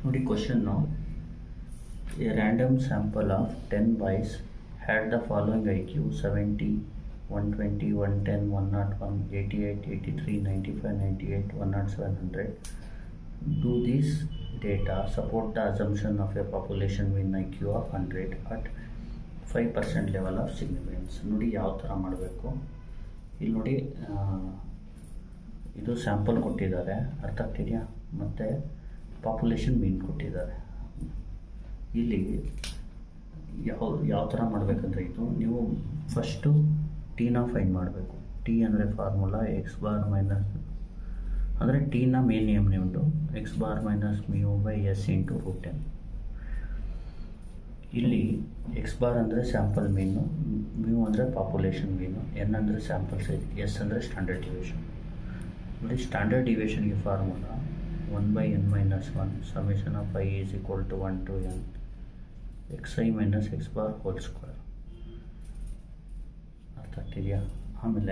ನೋಡಿ question a random sample of ten boys had the following I Q seventy one twenty one ten one nought one eighty eight eighty three ninety five ninety eight one nought seven hundred do this data support the assumption of a population with I Q of hundred at five percent level of significance ನೋಡಿ ಯಾವ ಥರ ಮಾಡಬೇಕು ಇಲ್ಲಿ ನೋಡಿ ಆ, ಇದು sample ಕೊಟ್ಟಿದ್ದಾರೆ ಅರ್ಥ ಆಗ್ತಿದೆಯಾ ಮತ್ತು ಪಾಪ್ಯುಲೇಷನ್ ಮೀನ್ ಕೊಟ್ಟಿದ್ದಾರೆ ಇಲ್ಲಿ ಯಾವ ಯಾವ ಥರ ಮಾಡಬೇಕಂದ್ರೆ ಇದು ನೀವು ಫಸ್ಟು ಟೀನ ಫೈನ್ ಮಾಡಬೇಕು ಟಿ ಅಂದರೆ ಫಾರ್ಮುಲಾ ಎಕ್ಸ್ ಬಾರ್ ಮೈನಸ್ ಅಂದರೆ ಟೀನ ಮೇನ್ ನೇಮ್ ಉಂಟು X bar minus mu by S into root ten ಇಲ್ಲಿ ಎಕ್ಸ್ ಬಾರ್ ಅಂದರೆ ಸ್ಯಾಂಪಲ್ ಮೀನು ಮ್ಯೂ ಅಂದರೆ ಪಾಪ್ಯುಲೇಷನ್ ಮೀನು ಎನ್ ಅಂದರೆ ಸ್ಯಾಂಪಲ್ ಸೈಜ್ ಎಸ್ ಅಂದರೆ ಸ್ಟ್ಯಾಂಡರ್ಡ್ ಡಿವಿಷನ್ ನೋಡಿ ಸ್ಟ್ಯಾಂಡರ್ಡ್ ಡಿವಿಷನ್ಗೆ formula one by N minus one summation of I is equal to one to N X I minus X bar whole square ಅರ್ಥ ಆಗ್ತಿದೆಯಾ ಆಮೇಲೆ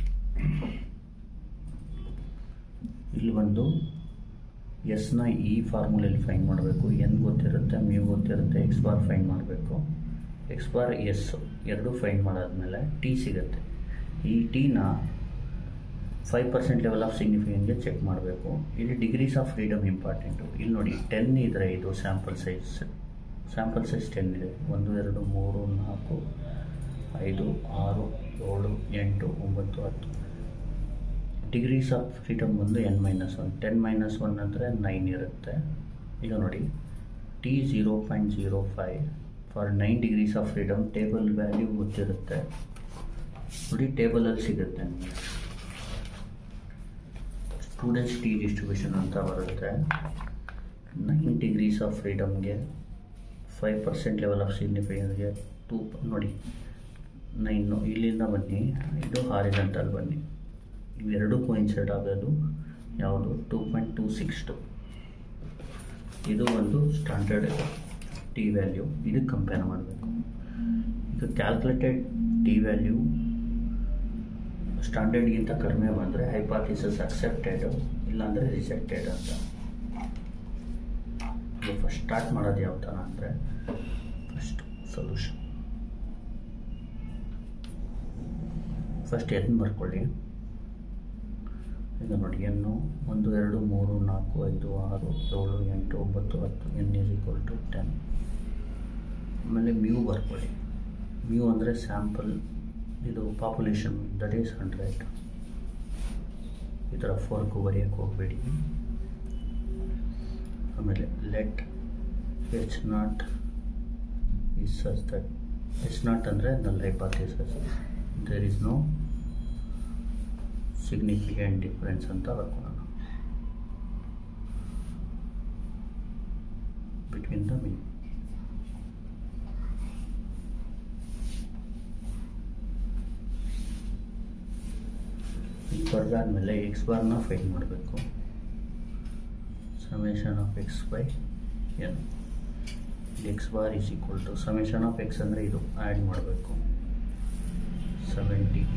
ಇಲ್ಲಿ ಒಂದು ಎಸ್ನ ಈ ಫಾರ್ಮುಲೆಯಲ್ಲಿ ಫೈನ್ ಮಾಡಬೇಕು ಎನ್ ಗೊತ್ತಿರುತ್ತೆ ಮ್ಯೂ ಗೊತ್ತಿರುತ್ತೆ ಎಕ್ಸ್ ಬಾರ್ ಫೈನ್ ಮಾಡಬೇಕು ಎಕ್ಸ್ ಬಾರ್ ಎಸ್ ಎರಡು ಫೈನ್ ಮಾಡಾದ್ಮೇಲೆ ಟಿ ಸಿಗುತ್ತೆ ಈ ಟೀನ ಫೈವ್ ಪರ್ಸೆಂಟ್ ಲೆವೆಲ್ ಆಫ್ ಸಿಗ್ನಿಫಿಕೆನ್ಗೆ ಚೆಕ್ ಮಾಡಬೇಕು ಇಲ್ಲಿ ಡಿಗ್ರೀಸ್ ಆಫ್ ಫ್ರೀಡಮ್ ಇಂಪಾರ್ಟೆಂಟು ಇಲ್ಲಿ ನೋಡಿ ಟೆನ್ ಇದ್ದರೆ ಇದು sample size sample size ten ಇದೆ ಒಂದು ಎರಡು ಮೂರು ನಾಲ್ಕು ಐದು ಆರು ಏಳು ಎಂಟು ಒಂಬತ್ತು ಹತ್ತು ಡಿಗ್ರೀಸ್ ಆಫ್ ಫ್ರೀಡಮ್ ಬಂದು N minus one ten minus one ಅಂದರೆ ನೈನ್ ಇರುತ್ತೆ ಈಗ ನೋಡಿ T zero point zero five for nine degrees of freedom table value ಗೊತ್ತಿರುತ್ತೆ ನೋಡಿ ಟೇಬಲಲ್ಲಿ ಸಿಗುತ್ತೆ ನಿಮಗೆ ಸ್ಟೂಡೆಂಟ್ಸ್ ಟಿ ಡಿಸ್ಟ್ರಿಬ್ಯೂಷನ್ ಅಂತ ಬರುತ್ತೆ ನೈನ್ ಡಿಗ್ರೀಸ್ ಆಫ್ ಫ್ರೀಡಮ್ಗೆ ಫೈವ್ ಪರ್ಸೆಂಟ್ ಲೆವೆಲ್ ಆಫ್ ಸಿಗ್ನಿಫಿಕೆನ್ಸ್ಗೆ ಟೂ ನೋಡಿ ನೈನು ಇಲ್ಲಿಂದ ಬನ್ನಿ ಇದು ಹಾರಿಜೆಂಟಲ್ ಬನ್ನಿ ಇವೆರಡು ಕೋಯಿನ್ಸೈಡ್ ಆಗೋದು ಯಾವುದು two point two six two ಇದು ಒಂದು ಸ್ಟ್ಯಾಂಡರ್ಡ್ ಟಿ ವ್ಯಾಲ್ಯೂ ಇದಕ್ಕೆ ಕಂಪೇರ್ ಮಾಡಬೇಕು ಈಗ ಕ್ಯಾಲ್ಕುಲೇಟೆಡ್ ಟಿ ವ್ಯಾಲ್ಯೂ ಸ್ಟ್ಯಾಂಡರ್ಡ್ಗಿಂತ ಕಡಿಮೆ ಬಂದರೆ ಹೈಪಾಥಿಸಸ್ ಅಕ್ಸೆಪ್ಟೆಡ್ ಇಲ್ಲಾಂದರೆ ರಿಜೆಕ್ಟೆಡ್ ಅಂತ ಈಗ ಫಸ್ಟ್ ಸ್ಟಾರ್ಟ್ ಮಾಡೋದು ಯಾವ ಥರ ಅಂದರೆ ಫಸ್ಟ್ ಸೊಲ್ಯೂಷನ್ ಫಸ್ಟ್ ಎನ್ ಬರ್ಕೊಳ್ಳಿ ಈಗ ನೋಡಿ ಎನ್ನು ಒಂದು ಎರಡು ಮೂರು ನಾಲ್ಕು ಐದು ಆರು ಏಳು ಎಂಟು ಒಂಬತ್ತು ಹತ್ತು N is equal to ten ಆಮೇಲೆ ಮ್ಯೂ ಬರ್ಕೊಳ್ಳಿ ಮ್ಯೂ ಅಂದರೆ ಸ್ಯಾಂಪಲ್ ಇದು ಪಾಪ್ಯುಲೇಷನ್ ದಟ್ ಈಸ್ ಹಂಡ್ರೆಡ್ ಈ ಥರ ಫೋರ್ಕು ಬರೆಯೋಕ್ಕೆ ಹೋಗಬೇಡಿ ಆಮೇಲೆ let H nought is such that H nought ಅಂದರೆ null hypothesis there is no significant difference ಅಂತ ಬರ್ಕೊಳ್ಳೋಣ ಬಿಟ್ವೀನ್ ದ ಮೀನ್ ಇದು ಬರೆದಾದ್ಮೇಲೆ ಎಕ್ಸ್ ಬಾರ್ನ ಫೈನ್ ಮಾಡಬೇಕು summation of X by N X bar is equal to summation of X ಅಂದರೆ ಇದು add ಮಾಡಬೇಕು seventy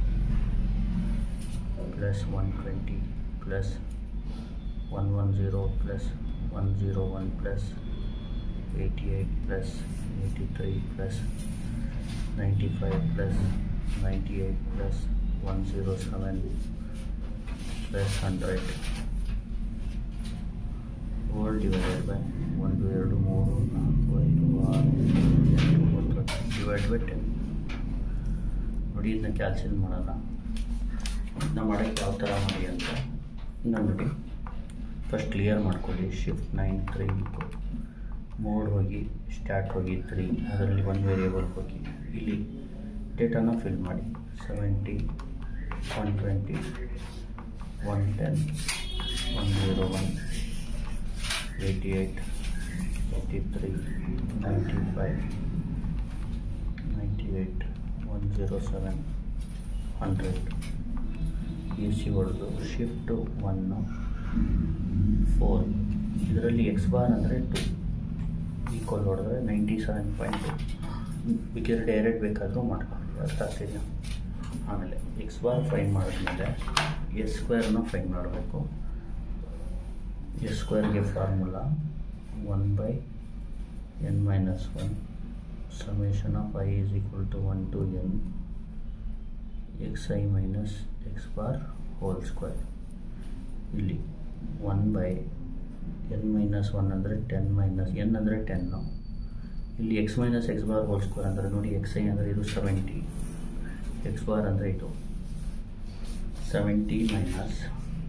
plus one twenty plus one one zero plus one zero one plus eighty eight plus eighty three plus ninety five plus ninety eight plus one zero seven plus hundred whole divided by ಒಂದು ಎರಡು ಮೂರು ನಾಲ್ಕು ಐದು ಆರು ಎಂಟು ಒಂಬತ್ತು ಹತ್ತು divide by ten ನೋಡಿ ಇದನ್ನ ಕ್ಯಾಲ್ಸಿಲ್ ಮಾಡೋಣ ಇದನ್ನ ಮಾಡೋಕ್ಕೆ ಯಾವ ಥರ ಮಾಡಿ ಅಂತ ಇನ್ನು ನೋಡಿ ಫಸ್ಟ್ ಕ್ಲಿಯರ್ ಮಾಡ್ಕೊಳ್ಳಿ ಶಿಫ್ಟ್ ನೈನ್ ತ್ರೀ ಮೋಡ್ ಹೋಗಿ ಸ್ಟಾರ್ಟ್ ಹೋಗಿ ತ್ರೀ ಅದರಲ್ಲಿ ಒಂದು ವೇರಿಯೇಬಲ್ ಹೋಗಿ ಇಲ್ಲಿ ಡೇಟಾನ ಫಿಲ್ ಮಾಡಿ seventy one twenty one ten one zero one eighty eight eighty three ninety five ninety eight one zero seven hundred A C ಹೊಡೆದು ಶಿಫ್ಟು ಒನ್ನು ಫೋರ್ ಇದರಲ್ಲಿ ಎಕ್ಸ್ ಬಾರ್ ಅಂದರೆ ಟು ಈಕ್ವಲ್ ಹೊಡೆದ್ರೆ ninety seven point two ಬೇಕಿದ್ರೆ direct ಬೇಕಾದರೂ ಮಾಡ್ಕೊಳ್ಳಿ ಅರ್ಥ ಆಗ್ತಿದೆಯಾ ಆಮೇಲೆ ಎಕ್ಸ್ ಬಾರ್ ಫೈನ್ ಮಾಡಿದ್ಮೇಲೆ ಎಸ್ ಸ್ಕ್ವೇರ್ನ ಫೈನ್ ಮಾಡಬೇಕು ಎಸ್ ಸ್ಕ್ವೇರ್ಗೆ formula one by N minus one summation of I is equal to one to N X I minus X bar whole square ಇಲ್ಲಿ one by N minus one ಅಂದರೆ ten minus n ಅಂದರೆ ten ಇಲ್ಲಿ x minus X bar whole square ಅಂದರೆ ನೋಡಿ X I ಅಂದರೆ ಇದು seventy X bar ಅಂದರೆ ಇದು seventy minus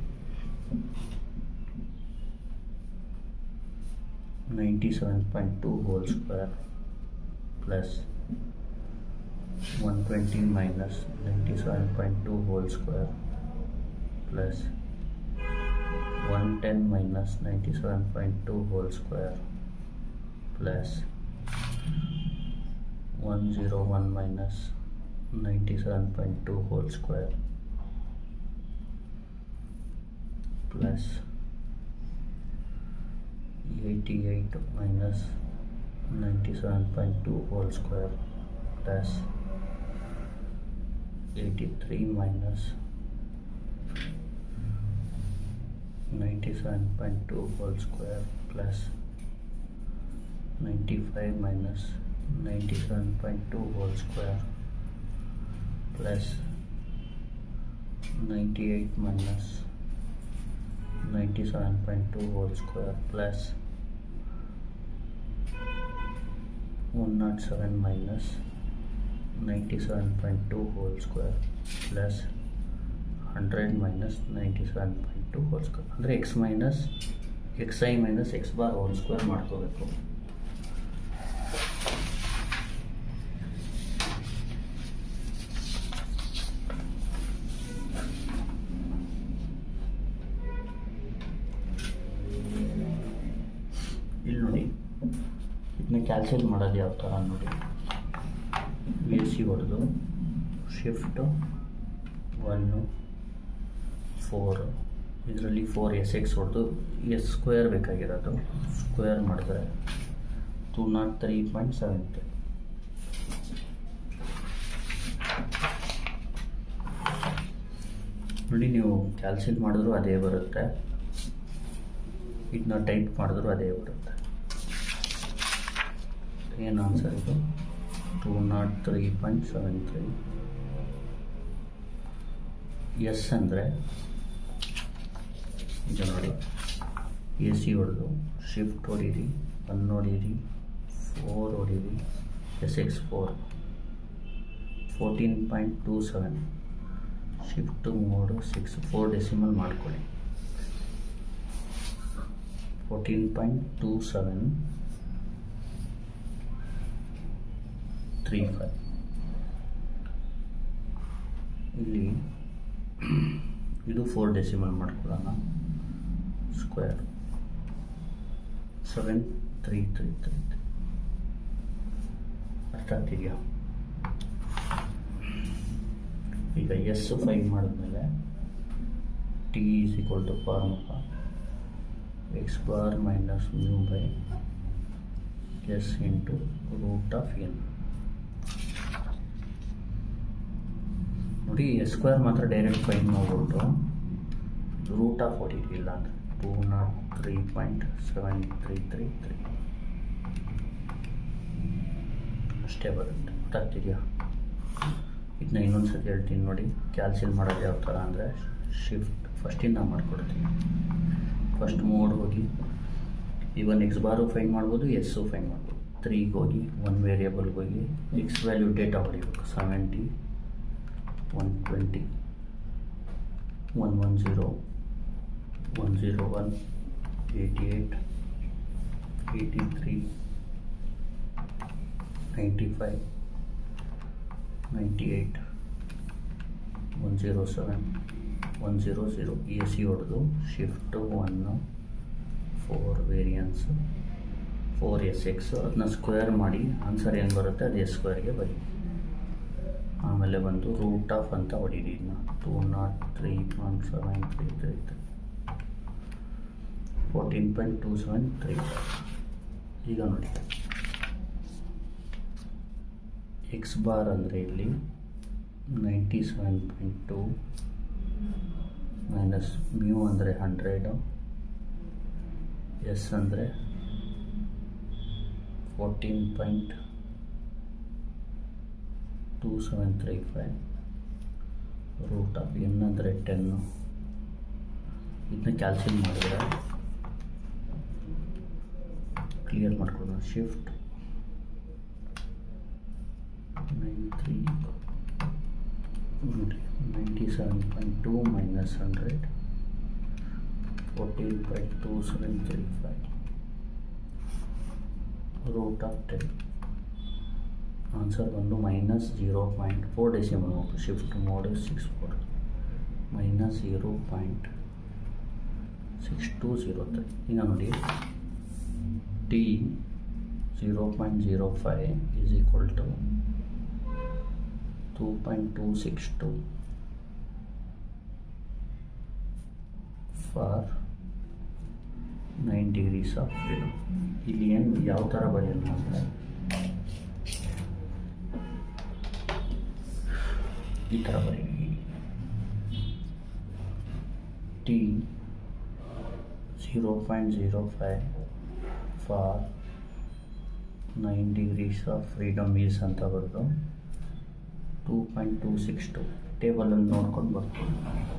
ninety seven point two whole square plus one twenty minus ninety seven point two whole square plus one ten minus ninety seven point two whole square plus one zero one minus ninety seven point two whole square plus eighty eight minus ninety seven point two whole square plus eighty three minus ninety seven point two whole square plus ninety five minus ninety seven point two whole square plus ninety eight minus ninety seven point two whole square plus one nought seven minus ninety seven point two whole square plus hundred minus ninety seven point two whole square ಅಂದರೆ x minus x I minus X bar whole square ಮಾಡ್ಕೋಬೇಕು ಇಲ್ಲಿ ನೋಡಿ ಇದನ್ನ calculate ಮಾಡೋದು ಯಾವ ಥರ ನೋಡಿ V C ಹೊಡೆದು ಶಿಫ್ಟು ಒನ್ನು ಫೋರು ಇದರಲ್ಲಿ ಫೋರ್ ಎಸ್ ಎಕ್ಸ್ ಹೊಡೆದು ಎಸ್ ಸ್ಕ್ವೇರ್ ಬೇಕಾಗಿರೋದು ಸ್ಕ್ವೇರ್ ಮಾಡಿದ್ರೆ two nought three point seven three ನೋಡಿ ನೀವು ಕ್ಯಾಲ್ಸಿಲ್ ಮಾಡಿದ್ರು ಅದೇ ಬರುತ್ತೆ ಇದನ್ನ ಟೈಪ್ ಮಾಡಿದ್ರು ಅದೇ ಬರುತ್ತೆ ಏನು ಆನ್ಸರ್ ಇದು two nought three point seven three s ಅಂದರೆ ಇದು ನೋಡಿ ಎ ಸಿ ಹೊಡೆದು ಶಿಫ್ಟ್ ಹೊಡೀರಿ ಒನ್ ಹೊಡೀರಿ ಫೋರ್ ಹೊಡೀರಿ s x four fourteen point two seven shift ಮೂರು ಸಿಕ್ಸ್ ಫೋರ್ ಡೆಸಿಮಲ್ ಮಾಡ್ಕೊಳ್ಳಿ fourteen point two seven three five ಇಲ್ಲಿ ಇದು ಫೋರ್ ಡೆಸಿಮಲ್ ಮಾಡ್ಕೊಳ್ಳೋಣ square seven three three three ಅರ್ಥ ಆಗ್ತಿದೆಯಾ ಈಗ ಎಸ್ ಫೈನ್ ಮಾಡಿದ್ಮೇಲೆ t is equal to formula X bar minus mu by S into root of n ನೋಡಿ s square ಮಾತ್ರ direct find ಮಾಡ್ಬಿಟ್ಟು ರೂಟ್ ಆಫ್ ಹೊಡಿಲಿಲ್ಲ ಅಂದರೆ two nought three point seven three three three ಅಷ್ಟೇ ಬರುತ್ತೆ ಗೊತ್ತಾಗ್ತಿದೆಯಾ ಇದನ್ನ ಇನ್ನೊಂದು ಸತಿ ಹೇಳ್ತೀನಿ ನೋಡಿ ಕ್ಯಾಲ್ಸಿಲ್ ಮಾಡೋದು ಯಾವ ಥರ ಅಂದರೆ ಶಿಫ್ಟ್ ಫಸ್ಟಿಂದ ಮಾಡ್ಕೊಡ್ತೀನಿ ಫಸ್ಟ್ ಮೋಡ್ ಹೋಗಿ ಇವನ್ ಎಕ್ಸ್ ಬಾರು ಫೈನ್ ಮಾಡ್ಬೋದು ಎಸ್ಸು ಫೈನ್ ಮಾಡ್ಬೋದು ತ್ರೀಗೆ ಹೋಗಿ ಒನ್ ವೇರಿಯಬಲ್ಗೆ ಹೋಗಿ ಎಕ್ಸ್ ವ್ಯಾಲ್ಯೂ ಡೇಟಾ ಹೊಡಿಬೇಕು seventy one twenty one one zero one zero one eighty eight eighty three ninety five ninety eight one zero seven one zero zero A C ಹೊಡೆದು shift one four variance four s x ಅದನ್ನ square ಮಾಡಿ answer ಏನು ಬರುತ್ತೆ ಅದು S ಸ್ಕ್ವೇರ್ಗೆ ಬರಿ ಆಮೇಲೆ ಬಂದು ರೂಟ್ ಆಫ್ ಅಂತ ಹೊಡೀರಿ ಇದನ್ನ two nought three point seven three three three fourteen point two seven three ಈಗ ನೋಡಿ ಎಕ್ಸ್ ಬಾರ್ ಅಂದರೆ ಇಲ್ಲಿ ninety seven point two minus mu ಅಂದರೆ ಹಂಡ್ರೆಡು ಎಸ್ ಅಂದರೆ fourteen point two seven three five root of n ಅಂದರೆ ten ಇದನ್ನ ಕ್ಯಾಲ್ಸಿಲ್ ಮಾಡಿದ್ರೆ ಕ್ಲಿಯರ್ ಮಾಡ್ಕೊಳ್ಳೋಣ ಶಿಫ್ಟ್ ನೈನ್ ತ್ರೀ ನೋಡಿ ninety seven point two minus hundred fourteen point two seven three five root of ten answer ಬಂದು minus zero point four decimal ಹೋಗ್ತು shift mode six four minus zero point six two zero three ಈಗ ನೋಡಿ t zero point zero five is equal to two point two six two for nine degrees of freedom ಇಲ್ಲಿ ಏನು ಯಾವ ಥರ ಬರೆಯೋದು ಅಂದರೆ ಈ ಥರ ಬರೀವಿ t zero point zero five for nine degrees of freedom is ಅಂತ ಬರೆದು two point two six two ಟೇಬಲಲ್ಲಿ ನೋಡ್ಕೊಂಡು ಬರ್ತೀನಿ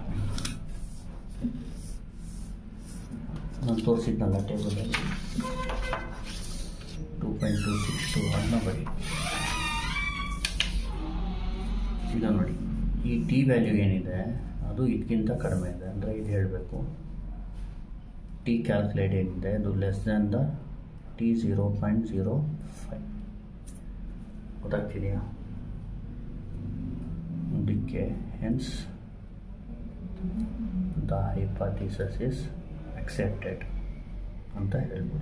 ನಾನು ತೋರಿಸಿದ್ನಲ್ಲ ಟೇಬಲಲ್ಲಿ two point two six two ಅದನ್ನ ಬರೀ ಈಗ ನೋಡಿ ಈ ಟಿ ವ್ಯಾಲ್ಯೂ ಏನಿದೆ ಅದು ಇದಕ್ಕಿಂತ ಕಡಿಮೆ ಇದೆ ಅಂದರೆ ಇದು ಹೇಳಬೇಕು ಟಿ ಕ್ಯಾಲ್ಕುಲೇಟ್ ಏನಿದೆ ಅದು less than the t zero point zero five ಗೊತ್ತಾಗ್ತಿದೆಯಾ ಅದಕ್ಕೆ hence the hypothesis is accepted ಅಂತ ಹೇಳ್ಬೋದು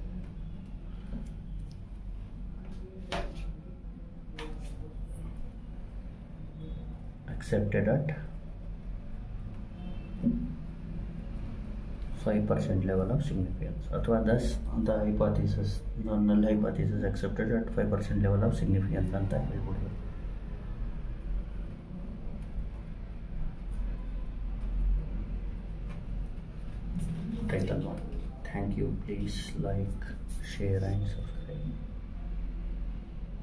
accepted at 5% level of significance ಅಥವಾ thus the hypothesis the null hypothesis accepted at 5% level of significance ಅಂತ ಹೇಳ್ಬೋದು ಗೊತ್ತಾಯ್ತಲ್ವಾ thank you please like share and subscribe